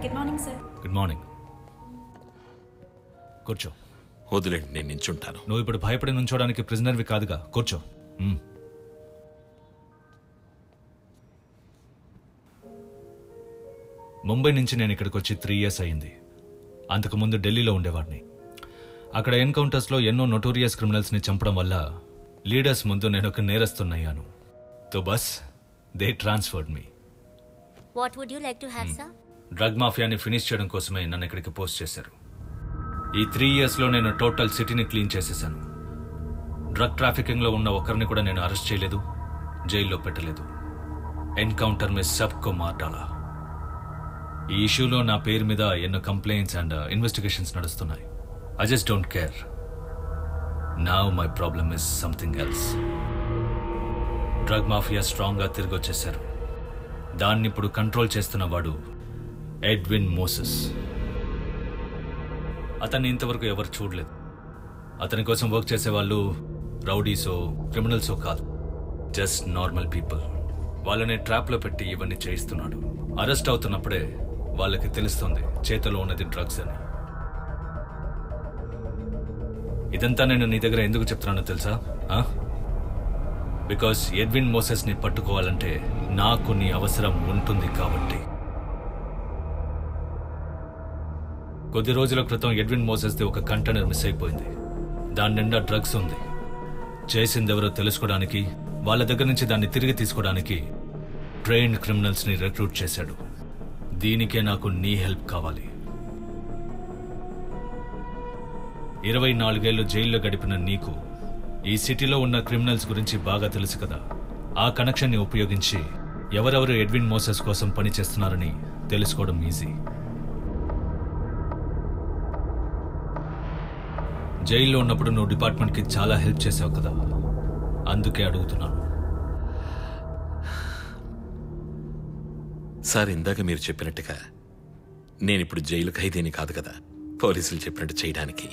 Good morning sir good morning కూర్చో వదిలేండి నేను నించుంటాను నువ్వు ఇప్పుడు భయపడి నుంచోడానికి ప్రిజనర్వి కాదుగా కూర్చో మ్మ్. ముంబై నుంచి నేను ఇక్కడికి వచ్చి త్రీ ఇయర్స్ అయింది అంతకుముందు ఢిల్లీలో ఉండేవాడిని అక్కడ ఎన్కౌంటర్స్లో ఎన్నో నొటోరియస్ క్రిమినల్స్ని చంపడం వల్ల లీడర్స్ ముందు నేను ఒక నేరస్తున్నాయాను తో బస్ they transferred me What would you like to have, sir? Drug మాఫియాని ఫినిష్ చేయడం కోసమే నన్ను ఇక్కడికి పోస్ట్ చేశారు ఈ త్రీ ఇయర్స్లో నేను టోటల్ సిటీని క్లీన్ చేసేసాను డ్రగ్ ట్రాఫికింగ్లో ఉన్న ఒకరిని కూడా నేను అరెస్ట్ చేయలేదు జైల్లో పెట్టలేదు ఎన్కౌంటర్ మే సబ్ కో మార్ డాలా ఈ ఇష్యూలో నా పేరు మీద ఎన్నో కంప్లైంట్స్ అండ్ ఇన్వెస్టిగేషన్స్ నడుస్తున్నాయి ఐ జస్ట్ డోంట్ కేర్ నా my problem is something else drug mafia స్ట్రాంగ్గా తిరిగి వచ్చేశారు దాన్ని ఇప్పుడు కంట్రోల్ చేస్తున్న వాడు ఎడ్విన్ మోసెస్ అతన్ని ఇంతవరకు ఎవరు చూడలేదు అతని కోసం వర్క్ చేసే వాళ్ళు రౌడీసో క్రిమినల్సో కాదు జస్ట్ నార్మల్ పీపుల్ వాళ్ళని ట్రాప్లో పెట్టి ఇవన్నీ చేయిస్తున్నాడు అరెస్ట్ అవుతున్నప్పుడే వాళ్ళకి తెలుస్తుంది చేతిలో ఉన్నది డ్రగ్స్ అని ఇదంతా నేను నీ దగ్గర ఎందుకు చెప్తున్నానో తెలుసా బికాస్ ఎడ్విన్ మోసెస్ని పట్టుకోవాలంటే నాకు నీ అవసరం ఉంటుంది కాబట్టి కొద్ది రోజుల క్రితం ఎడ్విన్ మోసెస్ది ఒక కంటైనర్ మిస్ అయిపోయింది దాని నిండా డ్రగ్స్ ఉంది చేసిందెవరో తెలుసుకోవడానికి వాళ్ళ దగ్గర నుంచి దాన్ని తిరిగి తీసుకోవడానికి ట్రైన్డ్ క్రిమినల్స్ని రిక్రూట్ చేశాడు దీనికే నాకు నీ హెల్ప్ కావాలి ఇరవై నాలుగేళ్లు జైల్లో గడిపిన నీకు ఈ సిటీలో ఉన్న క్రిమినల్స్ గురించి బాగా తెలుసు కదా ఆ కనెక్షన్ని ఉపయోగించి ఎవరెవరు ఎడ్విన్ మోసెస్ కోసం పనిచేస్తున్నారని తెలుసుకోవడం ఈజీ జైల్లో ఉన్నప్పుడు నువ్వు డిపార్ట్మెంట్కి చాలా హెల్ప్ చేసావు కదా అందుకే అడుగుతున్నాను సార్ ఇందాక మీరు చెప్పినట్టుగా నేను ఇప్పుడు జైలు ఖైదీని కాదు కదా పోలీసులు చెప్పినట్టు చేయడానికి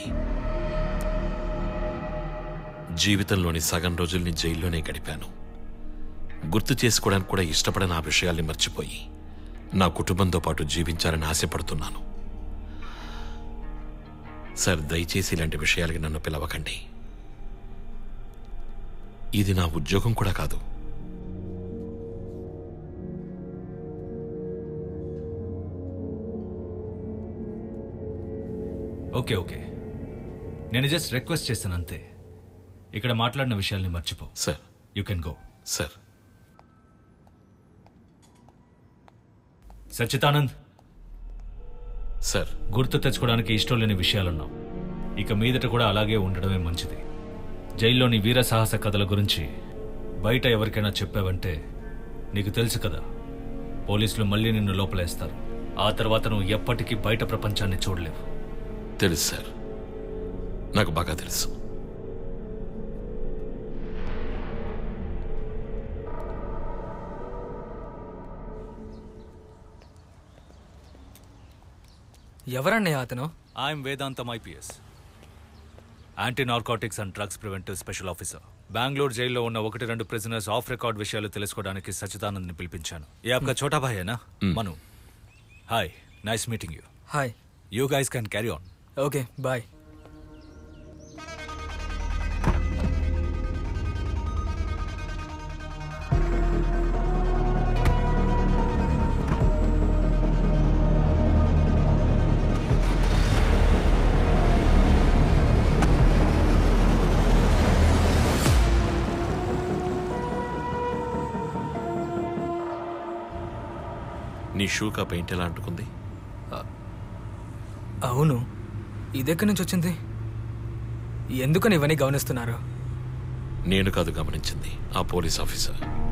జీవితంలోని సగం రోజుల్ని జైల్లోనే గడిపాను గుర్తు చేసుకోవడానికి కూడా ఇష్టపడని ఆ విషయాల్ని మర్చిపోయి నా కుటుంబంతో పాటు జీవించాలని ఆశపడుతున్నాను సార్ దయచేసి ఇలాంటి విషయాలకి నన్ను పిలవకండి ఇది నా ఉద్యోగం కూడా కాదు ఓకే ఓకే నేను జస్ట్ రిక్వెస్ట్ చేస్తాను అంతే ఇక్కడ మాట్లాడిన విషయాల్ని మర్చిపో sir you can go sir Sachitanand sir గుర్తు తెచ్చుకోవడానికి ఇష్టం లేని విషయాలున్నావు ఇక మీదట కూడా అలాగే ఉండడమే మంచిది జైల్లోని వీర సాహస కథల గురించి బయట ఎవరికైనా చెప్పావంటే నీకు తెలుసు కదా పోలీసులు మళ్ళీ నిన్ను లోపలేస్తారు ఆ తర్వాత నువ్వు ఎప్పటికీ బయట ప్రపంచాన్ని చూడలేవు తెలుసు సార్ నాకు బాగా తెలుసు ఎవరన్నయ్య అతను I'm Vedantam IPS anti narcotics and drugs preventive special officer Bengaluru జైల్లో ఉన్న ఒకటి రెండు ప్రిజనర్స్ ఆఫ్ రికార్డ్ విషయాలు తెలుసుకోవడానికి సచిదానంద్ని పిలిపించాను ఏ आपका छोटा भाई है ना Manu hi nice meeting you hi you guys can carry on okay bye నీ షూకా పెయింట్ ఎలా అంటుకుంది అవును ఇదెక్కడి నుంచి వచ్చింది ఎందుకని ఇవన్నీ గమనిస్తున్నారు నేను కాదు గమనించింది ఆ పోలీస్ ఆఫీసర్